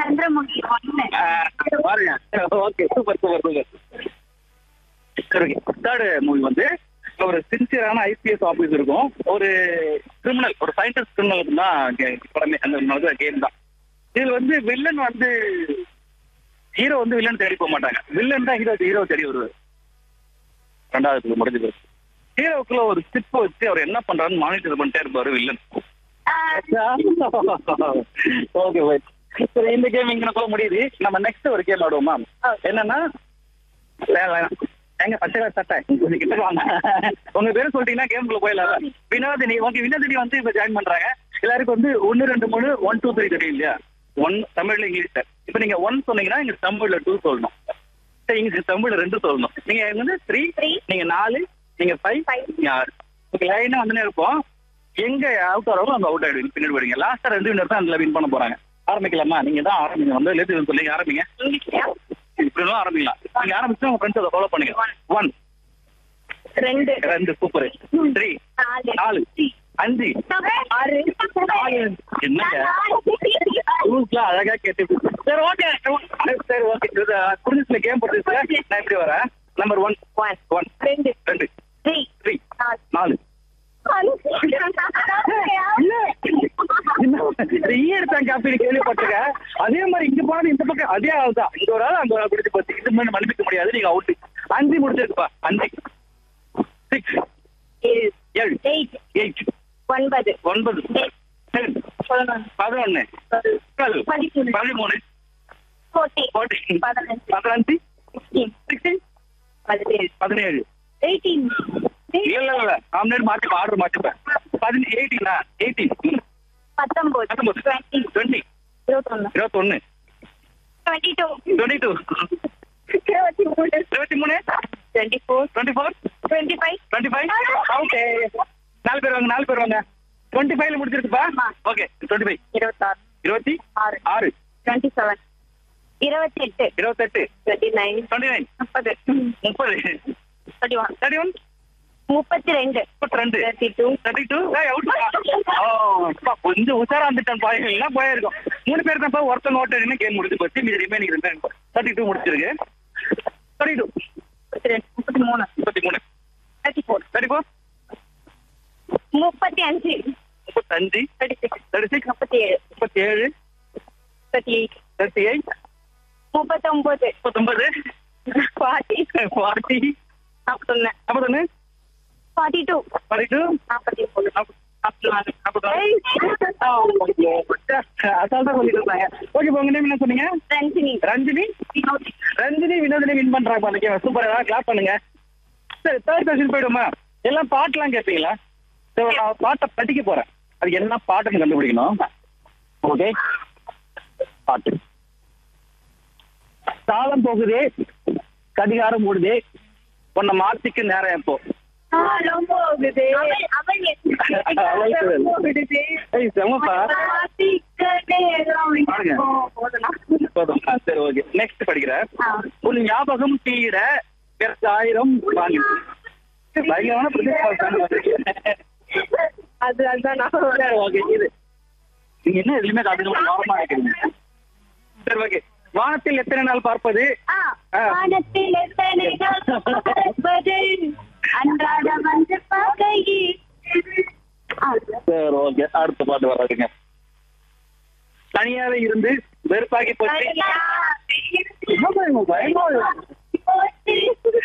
சந்திரமுகி ஒண்ணு பாருங்க okay super super super சரி தேர்டு மூவி வந்து ஒரு சின்சியரான ஐபிஎஸ் ஆபீஸ் இருக்கும் ஒரு கிரிமினல் ஒரு சயின்டிஸ்ட் கிரிமினல் தான் கே- படமே அந்த கேம் தான் இதுல வந்து வில்லன் வந்து ஹீரோ வந்து வில்லன் தேடி போக மாட்டாங்க வில்லன் தான் ஹீரோ ஹீரோ தேடி வருவார் ரெண்டாவது முடிஞ்சு போச்சு ஹீரோக்குள்ள ஒரு ஸ்டிப் வச்சு அவர் என்ன பண்றாருன்னு மானிட்டர் பண்ணிட்டே இருப்பாரு வில்லன் ஓகே சரி இந்த கேம் இங்க போக முடியுது நம்ம நெக்ஸ்ட் ஒரு கேம் ஆடுவோமா என்னன்னா வேணாம், வேணாம். எங்க பச்சை கலர் சட்டை கொஞ்சம் கிட்ட வாங்க உங்க பேரு சொல்லிட்டீங்கன்னா கேம்குள்ள போயிடலாம் வினோதினி ஓகே வினோதினி வந்து இப்ப ஜாயின் பண்றாங்க எல்லாருக்கும் வந்து ஒன்னு ரெண்டு மூணு ஒன் டூ த்ரீ தெரியும் இல்லையா ஒன் தமிழ்ல இங்கிலீஷ்ல இப்ப நீங்க ஒன் சொன்னீங்கன்னா இங்க தமிழ்ல டூ சொல்லணும் சரி, இங்க தமிழ்ல ரெண்டு சொல்லணும் நீங்க வந்து த்ரீ Three. நீங்க நாலு நீங்க ஃபைவ் Five. நீங்க ஆறு ஓகே லைனா வந்துனே இருப்போம் எங்க அவுட் ஆகிறவங்க அங்க அவுட் ஆயிடுவீங்க பின்னாடி போயிடுங்க லாஸ்டா ரெண்டு வினர் தான் அதுல வின் பண்ண போறாங்க ஆரம்பிக்கலாமா நீங்க தான் ஆரம்பிங்க வந்து லேட்டு சொல்லி ஆரம்பிங்க இங்கிலீஷ்லயா இப்படி எல்லாம் ஆரம்பிக்கலாம் நீங்க ஆரம்பிச்சு உங்க ஃப்ரெண்ட்ஸ் அதை ஃபாலோ பண்ணுங்க ஒன் ரெண்டு ரெண்டு சூப்பர் த்ரீ நாலு நாலு அஞ்சு ஆறு என்னங்க ரூல்ஸ்லாம் அழகா கேட்டு சரி ஓகே சரி ஓகே புரிஞ்சுல கேம் போட்டுச்சு நான் எப்படி வரேன் நம்பர் ஒன் ஒன் ஒன் ரெண்டு ரெண்டு த்ரீ த்ரீ நாலு நாலு ஈ எடுத்தாங்க காப்பி கேள்விப்பட்டிருக்கேன் அதே மாதிரி இங்க போனது இந்த பக்கம் அதே ஆள் தான் இங்க ஒரு ஆள் அங்க ஒரு ஆள் பிடிச்சு போச்சு இது மாதிரி மன்னிக்க முடியாது நீங்க அவுட் அஞ்சு முடிச்சிருக்குப்பா அஞ்சு சிக்ஸ் ஏழு ஏழு எயிட் எயிட் ஒன்பது ஒன்பது ten, பதினொன்று பதினொன்னு டுவெல் பதிமூணு பதிமூணு ஃபோர்டீன் fourteen, பதினஞ்சு பதினஞ்சு சிக்ஸ்டீன் சிக்ஸ்டீன் பதினேழு பதினேழு எயிட்டீன் இல்ல இல்ல இல்ல ஆம்லேட் மாட்டிப்பேன் ஆர்டர் மாட்டிப்பேன் பதினஞ்சு எயிட்டீனா எயிட்டீன் பத்தொன்பது பத்தொன்பது டுவெண்ட்டி டுவெண்ட்டி இருபத்தொன்னு இருபத்தொன்னு டுவெண்ட்டி டூ டுவெண்ட்டி டூ இருபத்தி மூணு இருபத்தி மூணு twenty four twenty four twenty five twenty five okay நாலு பேர் வாங்க நாலு பேர் வாங்க டுவெண்ட்டி ஃபைவ்ல முடிச்சிருக்குப்பா ஆமா. ஓகே டுவெண்ட்டி ஃபைவ் இருபத்தாறு இருபத்தி ஆறு ஆறு டுவெண்ட்டி செவன் இருபத்தி எட்டு இருபத்தெட்டு டுவெண்ட்டி நைன் டுவெண்ட்டி நைன் முப்பது முப்பது தேர்ட்டி ஒன் தேர்ட்டி ஒன் முப்பத்தி ரெண்டு முப்பத்தி ரெண்டு தேர்ட்டி டூ தேர்ட்டி டூ கொஞ்சம் உஷாரா வந்துட்டேன் பாய்கள் போயிருக்கோம் மூணு பேர் தான் ஒருத்தன் ஓட்டு கேம் முடிச்சு போச்சு மீதி ரிமைனிங் ரெண்டு தேர்ட்டி டூ முடிச்சிருக்கு தேர்ட்டி டூ முப்பத்தி ரெண்டு முப்பத்தி மூணு முப்பத்தி மூணு தேர்ட்டி ஃபோர் தேர்ட்டி ஃபோர் முப்பத்தி அஞ்சு முப்பத்தஞ்சு தேர்ட்டி சிக்ஸ் தேர்ட்டி சிக்ஸ் முப்பத்தி ஏழு முப்பத்தி ஏழு தேர்ட்டி எயிட் தேர்ட்டி எயிட் முப்பத்தொன்பது முப்பத்தொன்பது ஃபார்ட்டி ஃபார்ட்டி நாற்பத்தொன்னு நாற்பத்தொன்னு ஃபார்ட்டி டூ ஃபார்ட்டி டூ நாற்பத்தி மூணு நாற்பத்தி நாலு அசால்ட்டா சொல்லிட்டு இருந்தாங்க ஓகே இப்போ உங்க நேம் என்ன சொன்னீங்க ரஞ்சினி ரஞ்சினி ரஞ்சினி வினோதினி வின் பண்றாங்க பாருங்க சூப்பர் ஏதாவது கிளாப் பண்ணுங்க சரி தேர்ட் கொஸ்டின் போயிடுமா எல்லாம் பாட்டுலாம் கேட்பீங்களா சரி நான் பாட்டை படிக்க போறேன் அது என்ன பாட்டுன்னு கண்டுபிடிக்கணும் ஓகே பாட்டு காலம் போகுதே கடிகாரம் ஓடுதே உன்னை மாத்திக்க நேரம் எப்போ காலம் போகுதே அவள் அவள் போகுதே ஏய் செம்மப்பா மாத்திக்க நேரம் பாருங்க. போதுமா? போதும் சரி ஓகே நெக்ஸ்ட் படிக்கிறேன் ஆ. உன் ஞாபகம் தீர பிறகு ஆயிரம் வாங்கி பயங்கரமான பிரதேச அது அதுதான் நான் சரி ஓகே இது நீங்க என்ன எதுவுமே காட்டுங்க நார்மலா இருக்கிறீங்க சரி ஓகே வானத்தில் எத்தனை நாள் பார்ப்பது ஆ, ஆ. வானத்தில் எத்தனை நாள் பார்ப்பது? அன்றாட வந்து பார்க்கையில் ஆ. சரி ஓகே அடுத்த பாட்டு வராதுங்க தனியாவே இருந்து வெறுப்பாக்கி போச்சு என்ன பயமா, பயமா இருக்கு.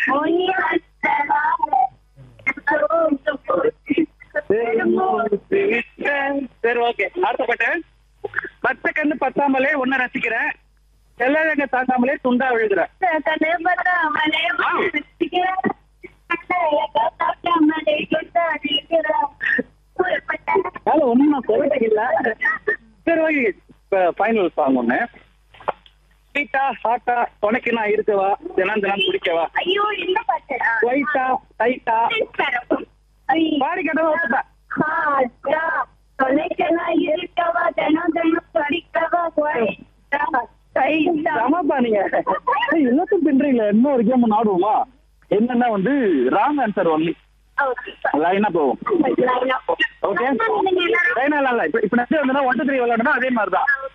சரி ஓகே அடுத்த பாட்டு பச்சை கண்ணு பத்தாமலே ஒன்ன ரசிக்கிறேன் செல்லழங்க தாங்காமலே துண்டா விழுகிறேன் வேலை ஒண்ணும் நான் சொல்லிட்டேன் இல்ல சரி ஓகே இப்ப ஃபைனல் சாங் ஒண்ணு ஸ்வீட்டா ஹாட்டா துணைக்கு நான் இருக்கவா தினம் தினம் குடிக்கவா ஐயோ என்ன பாட்டு ஒயிட்டா டைட்டா பாடி கேட்டவா ஒத்துப்பா ஹாட்டா தொலைக்கெல்லாம் இருக்கவா தினம் தினம் படிக்கவா குறைத்தா கைத்தா சமப்பா நீங்க ஏய், எல்லாத்தையும் பின்றீங்களே இன்னும் ஒரு கேம் ஆடுவோமா என்னன்னா வந்து ராங் ஆன்சர் ஒன்லி லைனா போவோம் ஓகே லைனா இல்ல இப்ப இப்ப நெக்ஸ்ட் வந்து ஒன் டூ த்ரீ விளையாடணும் அதே மாதிரி தான்